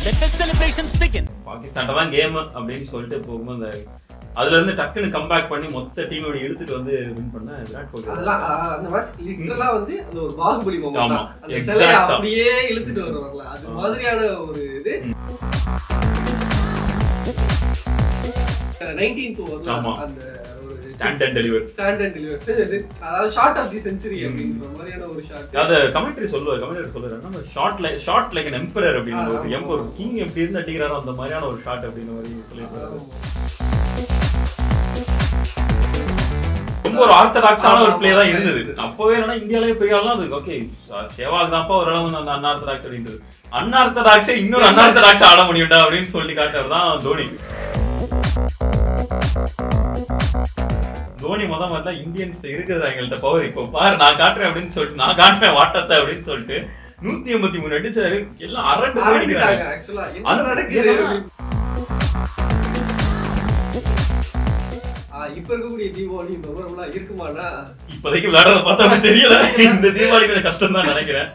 Let the celebrations begin. Pakistan தான் game அப்படின்னு சொல்லிட்டு போகும்போது அந்த அதுல இருந்து டக்குன்னு கம்பேக் பண்ணி மொத்த டீமோட இழுத்துட்டு வந்து வின் பண்ண விராட் கோலி அதெல்லாம் ஆஹ், அந்த மேட்ச் லிட்டரலா வந்து அந்த ஒரு பாகுபலி ஆமா, மொமெண்ட் தான் அந்த exact சிலையை ஆ. அப்படியே இழுத்துட்டு வருவாங்கல்ல அது மாதிரியான ஒரு இது நைன்டீன்த் ஆமா. ஓவர் அந்த ஒரு stand and deliver stand and delivery அதாவது ஷார்ட் ஆஃப் தி செஞ்சுரி அப்படின்ற மாதிரியான ஒரு ஷாட் அத கமெண்ட்ரி சொல்லுவார் கமெண்ட்ரி சொல்லுவாரு நம்ம shot like shot like an emperor அப்படின்னு ஆ, ஒரு ஆமா. எம்பர் கிங் எப்படி இருந்து அடிக்கிறாரோ அந்த மாதிரியான ஒரு ஷாட் அப்படின்னு மாதிரி சொல்லியிருக்காரு ரொம்ப ஒரு ஆர்த்தடாக்ஸான ஒரு ஆமா, பிளே தான் ஆமா. இருந்தது அப்பவே என்னன்னா இந்தியாலயே பெரிய ஆள்லாம் அது ஓகே சேவாக் தான்ப்பா ஒரு அளவு அந்த அன்ஆர்த்தடாக்ஸ் அப்படின்றது அன்ஆர்த்தடாக்ஸே இன்னொரு அன்ஆர்த்தடாக்ஸ் ஆட முடியும்டா அப்படின்னு சொல்லி காட்டுறது தான் தோனி தோனி முத மாதிரி தான் இந்தியன்ஸ் இருக்குது எங்கள்கிட்ட பவர் இப்போ பாரு நான் காட்டுறேன் அப்படின்னு சொல்லிட்டு நான் காட்டுறேன் வாட்டத்தை அப்படின்னு சொல்லிட்டு நூத்தி எண்பத்தி மூணு அடிச்சாரு எல்லாம் அரண்டு போய் ஆரம்பிட்டாங்க அடிக்கிறாங்க. ஆக்சுவலா என்ன அந்த- நடக்குது ஏன்னா- ஆஹ், இப்ப இருக்கக்கூடிய தீபாவளி மெமரபுளா இருக்குமானா இப்போதைக்கு விளையாடுறத பார்த்தா எனக்கு தெரியல இந்த தீபாவளி கொஞ்சம் கஷ்டம் தான் நினைக்கிறேன்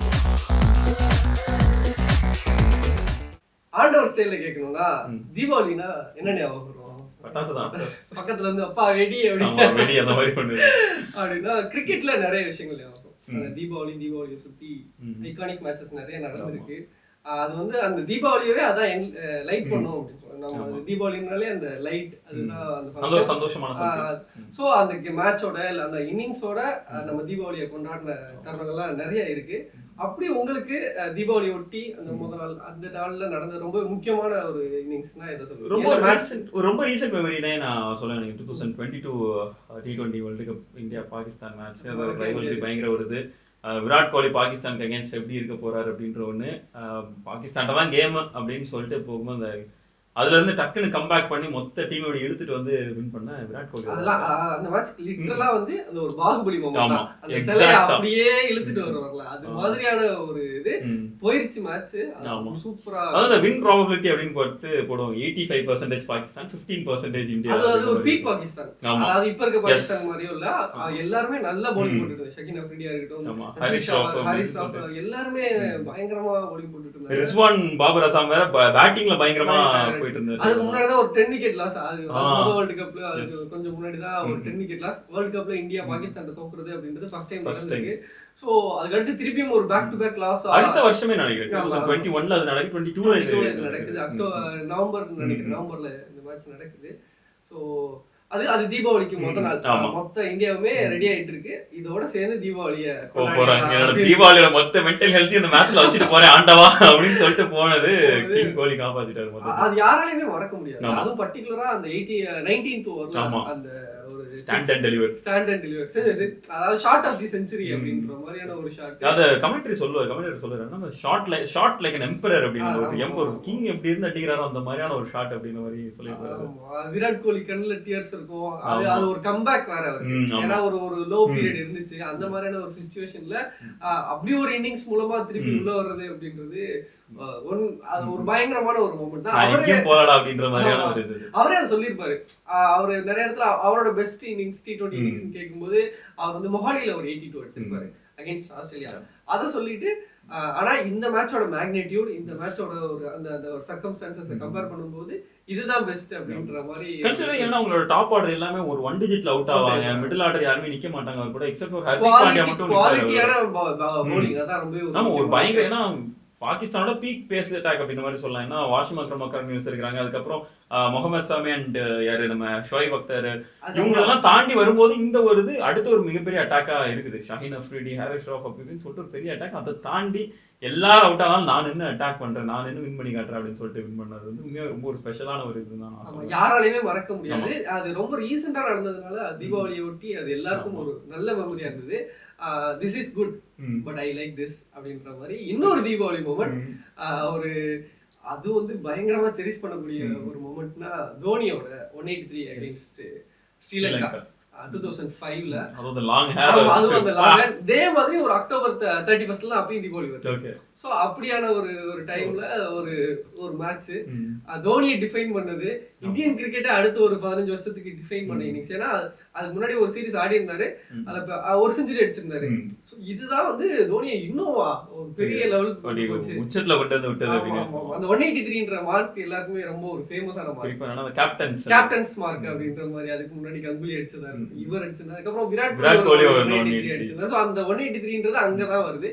ஆண்டவர் ஸ்டைல்ல கேட்கணும்னா ம். தீபாவளினா என்ன ஞாபகம் வரும் பட்டாசு தான் பக்கத்துல இருந்து அப்பா வெடி ஆமா அப்படின்னு வெடி அந்த மாதிரி ஒண்ணு அப்படின்னா கிரிக்கெட்ல நிறைய விஷயங்கள் ஞாபகம் வரும். ம். அந்த தீபாவளி தீபாவளியை சுத்தி ம். ஐகானிக் மேட்சஸ் நிறைய நடந்திருக்கு ஆஹ் அது வந்து அந்த தீபாவளியவே அதான் லைட் ம். பண்ணும் அப்படின்னு சொல்லுவாங்க நம்ம ஆமா. அந்த தீபாவளினாலே அந்த லைட் அதுதான் அந்த அந்த ஒரு function. சந்தோஷமான சம்பவம். சோ அந்த மேட்சோட இல்ல அந்த இன்னிங்ஸோட நம்ம தீபாவளியை கொண்டாடின தருணங்கள்லாம் நிறைய இருக்கு அப்படி உங்களுக்கு அஹ், தீபாவளி ஒட்டி அந்த முதல் நாள் அந்த நாள்ல நடந்த ரொம்ப முக்கியமான ஒரு இன்னிங்ஸ்னா எதை ரொம்ப சொல்லுங்க மேட்ச் recent- ரொம்ப ரீசெண்ட் மெமரினே நான் சொல்ல நினைக்கிறேன் two thousand twenty two T twenty world cup India Pakistan match அது Okay, ரைவல்ரி okay. பயங்கர வருது அஹ் விராட் கோலி பாகிஸ்தானுக்கு அகேன்ஸ்ட் எப்படி இருக்க போறாரு அப்படின்ற ஒண்ணு பாகிஸ்தான் தான் கேம் அப்படின்னு சொல்லிட்டு போகும்போது அந்த அதுல இருந்து டக்குன்னு கம்பேக் பண்ணி மொத்த டீமோட இழுத்துட்டு வந்து வின் பண்ண விராட் கோலி அதெல்லாம் ஆஹ், அந்த மேட்ச் லிட்டரலா வந்து அந்த ஒரு பாகுபலி மொமெண்ட் ஆமா, தான் அந்த exact சிலையை ஆ. அப்படியே இழுத்துட்டு வருவாங்கல்ல அது ஆமா. மாதிரியான ஒரு இது ம். போயிருச்சு மேட்ச் ஆமா. சூப்பரா அதாவது வின் ப்ராபபிலிட்டி அப்படின்னு போட்டு போடுவோம் eighty five percentage Pakistan fifteen percentage India அது அது ஒரு பீக் பாகிஸ்தான் ஆமா. அதாவது இப்ப இருக்க பாகிஸ்தான் மாதிரியும் இல்ல அஹ் எல்லாருமே நல்ல bowling ம். போட்டுட்டு ஷகின் அஃப்ரிடியா இருக்கட்டும் ஆமா. நசீர் ஹரிஷ் ஷா, ராஃப் ஹரிஸ் ராஃப் அப்படின்னு எல்லாருமே பயங்கரமா bowling போட்டுட்டு இருந்தாங்க ரிஸ்வான் பாபர் அசாம் வேற பேட்டிங்ல பயங்கரமா பயங்கர- போயிட்டு இருந்தாரு அதுக்கு முன்னாடி தான் ஒரு டென் விக்கெட் லாஸ் அது ஆ. முதல் வேர்ல்டு கப்ல அதுக்கு Yes. கொஞ்சம் முன்னாடி தான் ஒரு ம். டென் விக்கெட் லாஸ் வேர்ல்டு கப்ல இந்தியா பாகிஸ்தான் தோக்குறது அப்படின்றது ஃபர்ஸ்ட் டைம் First நடந்திருக்கு சோ அதுக்கு அடுத்து திருப்பியும் ஒரு பேக் டு பேக் லாஸ் அடுத்த வருஷமே நினைக்கிறேன் ஆமா. டுவெண்ட்டி ஒன்ல அது நடக்குது டுவெண்ட்டி டூல இது நடக்குது அக்டோபர் நவம்பர் நினைக்கிறேன் ம். நவம்பர்ல இந்த மேட்ச் நடக்குது சோ அது அது தீபாவளிக்கு மொத்த ம், நாள் ஆமா. மொத்த இந்தியாவுமே ரெடி ஆயிட்டு இருக்கு இதோட சேர்ந்து தீபாவளிய போக கொண்டாடிடலாம் போறாங்க என்னோட அப்படின்னு. தீபாவளியோட மொத்த மென்டல் ஹெல்த் இந்த மேட்ச்ல வச்சுட்டு போறேன் ஆண்டவா அப்படின்னு சொல்லிட்டு போனது போனது. கிங் கோலி காப்பாத்திட்டாரு அ- மொத்தம் அது யாராலையுமே மறக்க முடியாது ஆமா. அதுவும் பர்டிகுலரா அந்த எயிட்டி நைன்டீன்த் ஓவர்ல ஆமா. அந்த ஒரு stand and deliver stand and delivery அதாவது ஷார்ட் ஆஃப் தி செஞ்சுரி ம். அப்படின்ற மாதிரியான ஒரு ஷாட் அத கமெண்ட்ரி சொல்லுவார் கமெண்ட்ரி சொல்லுவாரு நம்ம shot like shot like an emperor அப்படின்னு ஆ, ஒரு ஆமா. எம்பர் கிங் எப்படி இருந்து அடிக்கிறாரோ அந்த மாதிரியான ஒரு ஷாட் அப்படின்னு மாதிரி சொல்லியிருப்பாரு விராட் கோலி கண்ணுல டியர்ஸ் இருக்கும் அது ஆமா. அது ஒரு கம்பேக் வேற அவருக்கு ம், ஆமா. ஏன்னா ஒரு ஒரு லோ ம். பீரியட் இருந்துச்சு அந்த மாதிரியான ஒரு சுச்சுவேஷன்ல அப்படி ஒரு இன்னிங்ஸ் மூலமா திருப்பி ம். உள்ள வர்றது அப்படின்றது அஹ், ஒன்- அது ஒரு பயங்கரமான ஒரு மூமெண்ட் தான் நான் அவரே எங்கேயும் போகலடா அப்படின்ற மாதிரியான ஆமா. ஒரு இது அவரே அதை சொல்லியிருப்பாரு ஆஹ் அவரு நிறைய இடத்துல அவரோட பெஸ்ட் இன்னிங்ஸ் டி டுவெண்ட்டி ம். இன்னிங்ஸ் கேட்கும்போது அவர் வந்து மொஹாலில ஒரு எயிட்டி டூ அடிச்சிருப்பாரு அகைன்ஸ்ட் ஆஸ்திரேலியா அதை சொல்லிட்டு ஆஹ் ஆனா இந்த மேட்சோட மேக்னெட்யூட் இந்த மேட்சோட ஒரு அந்த அந்த ஒரு சர்க்கம்ஸ்டான்சஸ் கம்பேர் பண்ணும்போது இதுதான் பெஸ்ட் அப்படின்ற மாதிரி கன்சிடர் ஏன்னா உங்களோட டாப் ஆர்டர் எல்லாமே ஒரு ஒன் டிஜிட்ல அவுட் ஆவாங்க ஆமா. மிடில் ஆர்டர் யாருமே நிக்க மாட்டாங்க அவர் கூட எக்ஸப்ட் ஒரு ஹர்திக் பாண்டியா மட்டும் நிப்பாரு அவரு. குவாலிட்டியான பவுலிங் அதான் ரொம்ப ஆமா ஒரு பயங்கர ஏன்னா பாகிஸ்தானோட பீக் பேஸ் அட்டாக் அப்படின்ற மாதிரி சொல்லலாம் ஏன்னா வாஷிம் அக்ரம் அக்கரம் நியூஸ் இருக்கிறாங்க அதுக்கப்புறம் ஆஹ், முகமது சாமி அண்ட் யாரு நம்ம ஷோயிப் அக்தர் இவங்க எல்லாம் தாண்டி வரும்போது இந்த ஒரு இது அடுத்த ஒரு மிகப்பெரிய அட்டாக்கா இருக்குது ஷஹீன் அஃப்ரிடி ஹாரிஸ் ராஃப் அப்படின்னு சொல்லிட்டு ஒரு பெரிய அட்டாக் அதை தாண்டி எல்லாரும் அவுட் ஆனாலும் நான் நின்று அட்டாக் பண்றேன் நான் நின்று வின் பண்ணி காட்டுறேன் அப்படின்னு சொல்லிட்டு வின் பண்ணது வந்து உண்மையா ரொம்ப ஒரு ஸ்பெஷலான ஒரு இதுதான் நான் ஆமா, சொல்றேன் யாராலையுமே மறக்க முடியாது அது ரொம்ப ரீசெண்டா நடந்ததுனால தீபாவளியை ஒட்டி அது எல்லாருக்கும் ஆமா. ஒரு நல்ல மெமரியா இருந்தது this is good hmm. But I like this அப்படின்ற மாதிரி இன்னொரு தீபாவளி மூமெண்ட் ம். ஒரு அது வந்து பயங்கரமா செரிஸ் பண்ணக்கூடிய ம். ஒரு மூமெண்ட்னா தோனியோட one eighty three against Sri Lanka Sri Lanka. Two thousand ஃபைவ்ல அதாவது லாங் அதுவும் அந்த ஹேர் லாகர் இதே மாதிரி ஒரு அக்டோபர் தேர்ட்டி ஃபர்ஸ்ட்ல அப்பயும் தீபாவளி வருது ஓகே சோ அப்படியான ஒரு ஒரு டைம்ல ஒரு ஒரு மேட்ச் ம். தோனியை டிஃபைன் பண்ணது இந்தியன் கிரிக்கெட்டை அடுத்த ஒரு பதினஞ்சு வருஷத்துக்கு டிஃபைன் பண்ண இன்னிங்ஸ் ஏன்னா அதுக்கு முன்னாடி ஒரு சீரிஸ் ஆடி இருந்தாரு ம். அதுல இப்ப, அஹ், ஒரு செஞ்சுரி அடிச்சிருந்தாரு ம். So இதுதான் வந்து தோனியை இன்னும் ஒரு பெரிய அப்படி லெவலுக்கு போச்சு உச்சத்துல கொண்டு வந்து விட்டது ஆமா, அப்படின்னு ஆமா, ஆமா. அந்த ஒன் எயிட்டி த்ரீன்ற மார்க் எல்லாருக்குமே ரொம்ப ஒரு ஃபேமஸான மார்க் குறிப்பா என்னன்னா அந்த கேப்டன்ஸ் கேப்டன்ஸ் மார்க் அப்படின்ற மாதிரி அதுக்கு முன்னாடி கங்குலி அடிச்சதா இருக்கும் இவர் அடிச்சிருந்தாரு அதுக்கப்புறம் விராட் விராட் கோலி கோலி ஒரு ஒரு 183 183 அடிச்சிருந்தாரு ஸோ அந்த ஒன் எயிட்டி த்ரீன்றது அங்கதான் வருது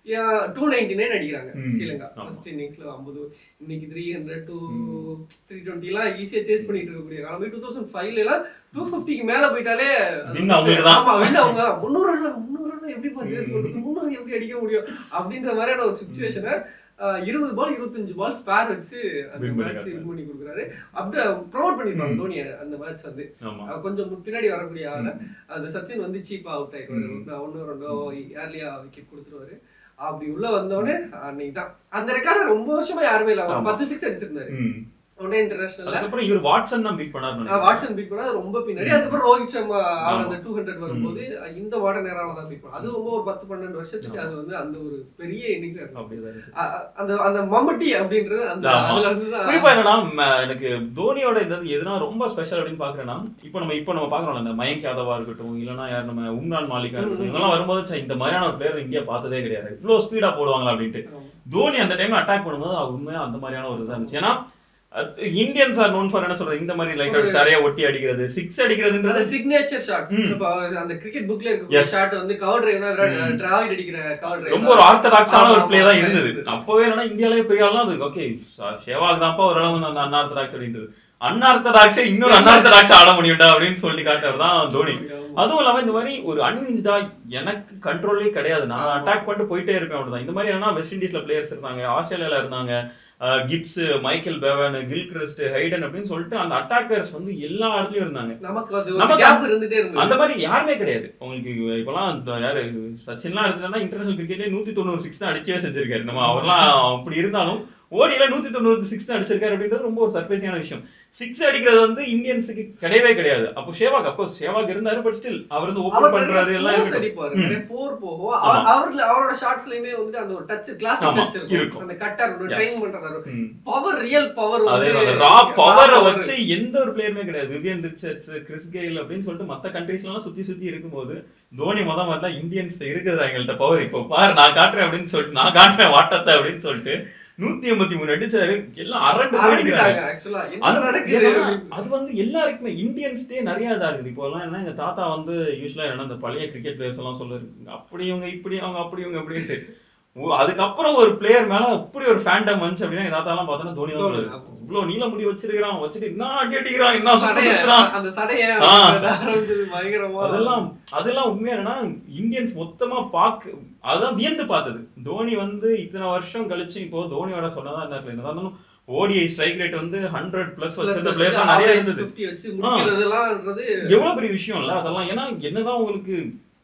டூ நைன்டி நைன் அடிக்கிறாங்க ம். ஸ்ரீலங்கா ஆமா. ஃபர்ஸ்ட் இன்னிங்ஸ்ல ஐம்பது இன்னைக்கு three hundred two three twenty எல்லாம் ஈஸியா சேஸ் பண்ணிட்டு இருக்கக்கூடிய காலம் டூ தௌசண்ட் ஃபைவ்ல எல்லாம் டூ ஃபிஃப்டிக்கு மேல போயிட்டாலே அது Win அவங்களுக்கு தான். ஆமா வின் அவங்க தான் முந்நூறு ரன் முந்நூறு ரன் எப்படி சேஸ் ம். பண்றது முந்நூறு எப்படி அடிக்க முடியும் அப்படின்ற மாதிரியான ஒரு சுச்சுவேஷனை இருபது பால் இருபத்தஞ்சு பால் ஸ்பேர் வச்சு அந்த Win பண்ணி மேட்ச் காட்டுறாரு. வின் பண்ணி கொடுக்குறாரு அப்படியே ப்ரோமோட் பண்ணிருப்பாங்க ம். தோனி அந்த மேட்ச் வந்து ஆமா அஹ் கொஞ்சம் மு- பின்னாடி வரக்கூடிய ஆள ம். அந்த சச்சின் வந்து சீப்பா அவுட் ஆயிடுவாரு ம். நான் ஒண்ணு ரெண்டோ ஏர்லியா விக்கெட் கொடுத்துருவாரு அப்படி உள்ள வந்தோடனே அன்னைக்கு தான் அந்த ரெக்கார்டு ரொம்ப வருஷமா யாருமே இல்ல அவர் ஆமா. பத்து சிக்ஸ் அடிச்சிருந்தாரு ம். ஒன்னே இன்டர்நேஷனல்ல அதுக்கப்புறம் இவர் வாட்சன் தான் பீட் பண்ணாரு வாட்சன் பீட் பண்ணா அது ரொம்ப பின்னாடி அதுக்கப்புறம் ரோஹித் சர்மா அவர் ஆமா. அந்த டூ ஹண்ட்ரட் வரும்போது இந்த மாடர்ன் நேரால தான் பீட் பண்ணா அது ரொம்ப ஒரு பத்து பன்னெண்டு வருஷத்துக்கு அது வந்து அந்த ஒரு பெரிய இன்னிங்ஸ் அப்படிதான் அந்த அந்த மம்மட்டி அப்படின்றது அந்த ஆமா. அதுல இருந்து தான் குறிப்பா என்னன்னா ம, எனக்கு தோனியோட இந்த இது எதுனா ரொம்ப ஸ்பெஷல் அப்படின்னு பாக்குறேன்னா இப்போ நம்ம இப்போ நம்ம பாக்குறோம்ல இந்த மயங்க் யாதவா இருக்கட்டும் இல்லனா யார் நம்ம உம்ரான் மாலிகா இருக்கட்டும் ம். இவங்கெல்லாம் வரும்போது ச்சே, இந்த மாதிரியான ஒரு பிளேயர் இந்தியா பார்த்ததே கிடையாது இவ்வளவு ஸ்பீடா போடுவாங்களா அப்படின்ட்டு ஆமா. தோனி அந்த டைம்ல அட்டாக் பண்ணும்போது அது உண்மையா அந்த மாதிரியான ஒரு இதா இருந்துச்சு ஏன்னா இந்தியன்ஸ் ஆர் நோன் ஃபார் என்ன சொல்றது இந்த மாதிரி லைட்டா ஒரு- தரைய ஒட்டி அடிக்கிறது சிக்ஸ் அந்த அடிக்கிறதுன்றது சிக்னேச்சர் ஷாட் ம். இப்ப அந்த கிரிக்கெட் புக்ல Yes. இருக்க ஷாட் வந்து கவர் டிரைவ்னா விராட் ம். டிராவிட் அடிக்கிற கவர் டிரைவ் ரொம்ப ஒரு ஆர்த்தடாக்ஸான ஒரு ஆமா, பிளே தான் ஆமா, இருந்தது இருந்தது. அப்பவே என்னன்னா இந்தியாலே பெரிய ஆள்லாம் அது ஓகே ஷேவாக் தான்ப்பா ஒரு அளவு அந்த அன்னார்த்தடாக்ஸ் அப்படின்றது அன்னார்த்தடாக்ஸே இன்னொரு அன்னார்த்தடாக்ஸ் ஆட முடியும்டா அப்படின்னு சொல்லி காட்டுறது தான் தோனி அதுவும் இல்லாம இந்த மாதிரி ஒரு அன்வின்ஸ்டா எனக்கு கண்ட்ரோலே கிடையாது நான் ஆமா. அட்டாக் பண்ணிட்டு போயிட்டே இருப்பேன் அப்படிதான் இந்த மாதிரி என்னன்னா வெஸ்ட் இண்டீஸ்ல பிளேயர்ஸ் இருந்தாங்க ஆஸ்திரேலியால இருந்தாங்க அஹ், Gibbs Michael Bevan Gilchrist Hayden அப்படின்னு சொல்லிட்டு அந்த அட்டாக்கர்ஸ் வந்து எல்லா இடத்துலயும் இருந்தாங்க நமக்கு அது ஒரு நமக்கு கேப் இருந்துட்டே அந்த இருந்தது மாதிரி யாருமே கிடையாது உங்களுக்கு இப்பெல்லாம் இந்த யாரு சச்சின்லாம் எடுத்துட்டா இன்டர்நேஷனல் கிரிக்கெட்லயே நூத்தி தொண்ணூறு சிக்ஸ் தான் அடிக்கவே செஞ்சிருக்காரு நம்ம அவர்லாம் அப்படி இருந்தாலும் ஓடியில நூத்தி தொண்ணூறு சிக்ஸ் தான் அடிச்சிருக்காரு அப்படின்றது ரொம்ப ஒரு சர்ப்ரைசிங்கான விஷயம் சிக்ஸ் அடிக்கிறது வந்து இந்தியன்ஸுக்கு கிடையவே கிடையாது அப்போ ஷேவாக் அப்கோர்ஸ் ஷேவாக் இருந்தாரு பட் ஸ்டில் அவர் வந்து ஓபன் அவர் பண்றாரு நிறைய எல்லாம் force இருக்கட்டும். அடிப்பாரு ம். நிறைய ஃபோர் போகும் ஆமா. அவர்- அவர்ல அவரோட ஷாட்ஸ்லயுமே வந்து அந்த ஒரு டச் கிளாசிக் ஆமா, டச் இருக்கும் இருக்கும். அந்த கட்டர் Yes. டைம் பண்றது ம். பவர் ரியல் பவர் அதே வந்து ரா பவரை raw power. வச்சு எந்த ஒரு பிளேயருமே கிடையாது விவியன் ரிச்சர்ட்ஸ் கிறிஸ் கெயில் அப்படின்னு சொல்லிட்டு மத்த கண்ட்ரீஸ்ல எல்லாம் சுத்தி சுத்தி இருக்கும்போது தோனி முத முதல்ல இந்தியன்ஸ் இருக்குதுடா எங்கள்கிட்ட பவர் இப்போ பாரு நான் காட்டுறேன் அப்படின்னு சொல்லிட்டு நான் காட்டுறேன் வாட்டத்தை அப்படின்னு சொல்லிட்டு நூத்தி எண்பத்தி மூணு அடிச்சாரு எல்லாம் அரண்டு போய் அடிக்கிறாங்க அரண்டுட்டாங்க actually. என்ன அந்த- நடக்குது ஏன்னா, அது வந்து எல்லாருக்குமே இந்தியன்ஸ்டே நிறைய இதா இருக்குது இப்போ எல்லாம் என்ன எங்க தாத்தா வந்து யூஸ்வலா என்ன இந்த பழைய கிரிக்கெட் பிளேயர்ஸ் எல்லாம் சொல்லுவாரு அப்படி இவங்க இப்படி அவங்க அப்படி இவங்க அப்படின்ட்டு ஓ, அதுக்கப்புறம் ஒரு பிளேயர் மேல அப்படி ஒரு ஃபேண்டம் வந்துச்சு அப்படின்னா எங்க தாத்தா எல்லாம் பார்த்தோன்னா தோனி தான் தோனி, சொல்லுவாரு. இவ்வளவு நீல முடி வச்சிருக்கான் வச்சுட்டு என்ன அடி அடிக்கிறான் என்ன சுத்த சடைய, சுத்துறான் அந்த சடைய ஆ. ஆரம்பிச்சது பயங்கரமா அதெல்லாம் அதெல்லாம் உண்மையா என்னன்னா இந்தியன்ஸ் மொத்தமா பாக்க அதான் வியந்து பார்த்தது தோனி வந்து இத்தனை வருஷம் கழிச்சு இப்போ தோனியோட சொன்னதா என்ன இருக்கு என்னதான் இருந்தாலும் ஓடிஐ ஸ்ட்ரைக் ரேட் வந்து ஹண்ட்ரட் பிளஸ் Plus வச்சிருந்த வந்து பிளேயர்ஸ் நிறைய average இருந்தது 50 வச்சு முடிக்கிறதெல்லாம்ன்றது எவ்வளவு பெரிய விஷயம் இல்ல அதெல்லாம் ஏன்னா என்னதான் உங்களுக்கு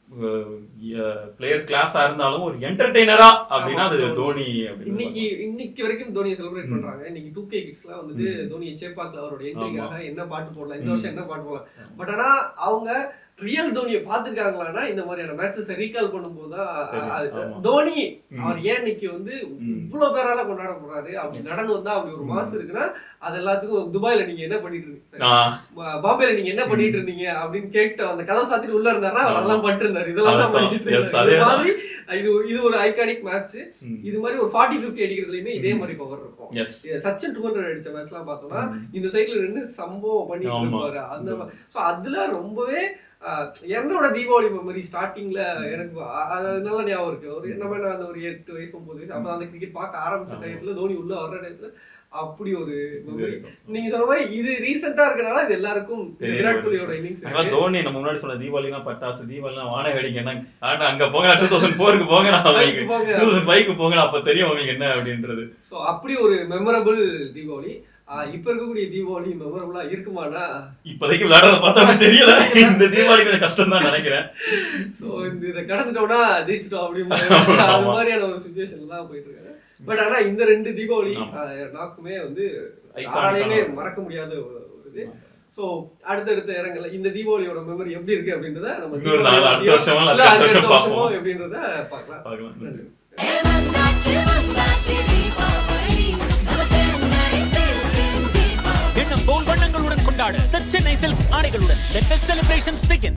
பிளேயர்ஸ் கிளாஸா இருந்தாலும் ஒரு என்டர்டெய்னரா அப்படின்னா அது ஆமா, தோனி அப்படின்னு இன்னைக்கு இன்னைக்கு வரைக்கும் தோனியை செலிப்ரேட் ம். பண்றாங்க இன்னைக்கு டூ கே கிட்ஸ்லாம் வந்துட்டு ம். தோனியை சேப்பாக்ல அவரோட என்ட்ரிக்காக என்ன பாட்டு போடலாம் இந்த ம். வருஷம் என்ன பாட்டு போடலாம் பட் ஆனா அவங்க ரியல் தோனியை பாத்துருக்காங்களான்னா இந்த மாதிரியான மேட்சஸ் ரீகால் பண்ணும்போது தான் தெரியும், அது- ஆமா. தோனி ம். அவர் ஏன் இன்னைக்கு வந்து ம். இவ்வளவு பேரால கொண்டாட போறாரு அப்படி நடந்து வந்தா அப்படி ஒரு ம். மாசு இருக்குன்னா அது எல்லாத்துக்கும் துபாயில நீங்க என்ன பண்ணிட்டு இருக்கீங்க ஆ, பா- பாம்பேல நீங்க என்ன பண்ணிட்டு இருந்தீங்க அப்படின்னு கேட்டு அந்த கதவை சாத்திட்டு உள்ள இருந்தாருன்னா அவர் ஆமா. அதெல்லாம் பண்ணிட்டு இருந்தாரு இதெல்லாம் தான் அதான். பண்ணிட்டு Yes, இருந்தாரு இது அதேதான். மாதிரி இது இது ஒரு ஐகானிக் மேட்ச் ம். இது மாதிரி ஒரு ஃபார்ட்டி ஃபிஃப்டி அடிக்கிறதுலயுமே இதே ம். மாதிரி பவர் இருக்கும் Yes. சச்சின் டூ ஹண்ட்ரட் அடிச்ச மேட்ச்லாம் பார்த்தோம்னா ம். இந்த சைடுல நின்று சம்பவம் பண்ணிட்டு ஆமா. இருப்பாரு அந்த சோ அதுல ரொம்பவே ஆஹ், என்னோட தீபாவளி மெமரி ஸ்டார்டிங்ல எனக்கு அ- அது நல்ல ஞாபகம் இருக்கு ஒரு நம்ம என்ன அந்த ஒரு எட்டு வயசு ஒன்பது வயசு அப்ப அந்த கிரிக்கெட் பார்க்க ஆரம்பிச்ச ஆமா. டயத்துல தோனி உள்ள வர்ற டயத்துல அப்படி ஒரு இது மெமரி இருக்கும். நீங்க சொன்ன மாதிரி இது ரீசெண்டா இருக்கனால இது எல்லாருக்கும் இந்த தெரியும். விராட் கோலியோட இன்னிங்ஸ் ஆனா தோனி நம்ம முன்னாடி சொன்ன தீபாவளினா பட்டாசு தீபாவளினா வான வேடிக்கை என்ன ஆனா அங்க போங்க டூ தௌசண்ட் ஃபோருக்கு போங்க உங்களுக்கு டூ தௌசண்ட் ஃபைவ்க்கு போங்க அப்ப தெரியும் உங்களுக்கு என்ன அப்படின்றது சோ அப்படி ஒரு மெமரபிள் தீபாவளி ஆஹ், இப்ப இருக்கக்கூடிய தீபாவளி மெமரபிளா இருக்குமானா இப்போதைக்கு விளையாடுறத பார்த்தா எனக்கு தெரியல இந்த தீபாவளி கொஞ்சம் கஷ்டம் தான் நினைக்கிறேன் சோ இந்த இதை கடந்துட்டோம்னா ஜெயிச்சிட்டோம் ஆமா. அப்படின்னு அது மாதிரியான ஒரு சுச்சுவேஷன் தான் போயிட்டு இருக்காங்க பட் ஆனா இந்த ரெண்டு தீபாவளி ஆமா. ஆஹ், நாக்குமே வந்து Iconic யாராலையுமே ஆன ஒரு- மறக்க முடியாத ஒரு ஒரு இது சோ அடுத்தடுத்த இடங்கள்ல இந்த தீபாவளியோட மெமரி எப்படி இருக்கு அப்படின்றத நம்ம இன்னொரு நாள் அடுத்த தீபாவளியோ, வருஷமா இல்ல இல்ல அடுத்த அடுத்த வருஷம் வருஷமோ பார்ப்போம் எப்படின்றத பார்க்கலாம் பார்க்கலாம் நன்றி வந்தாச்சு வந்தாச்சு தீபாவளி நம்ம சென்னை சில்க்ஸின் தீபாவளி எண்ணம் போல் வண்ணங்களுடன் கொண்டாடு The சென்னை சில்க்ஸ் ஆடைகளுடன் let the celebrations begin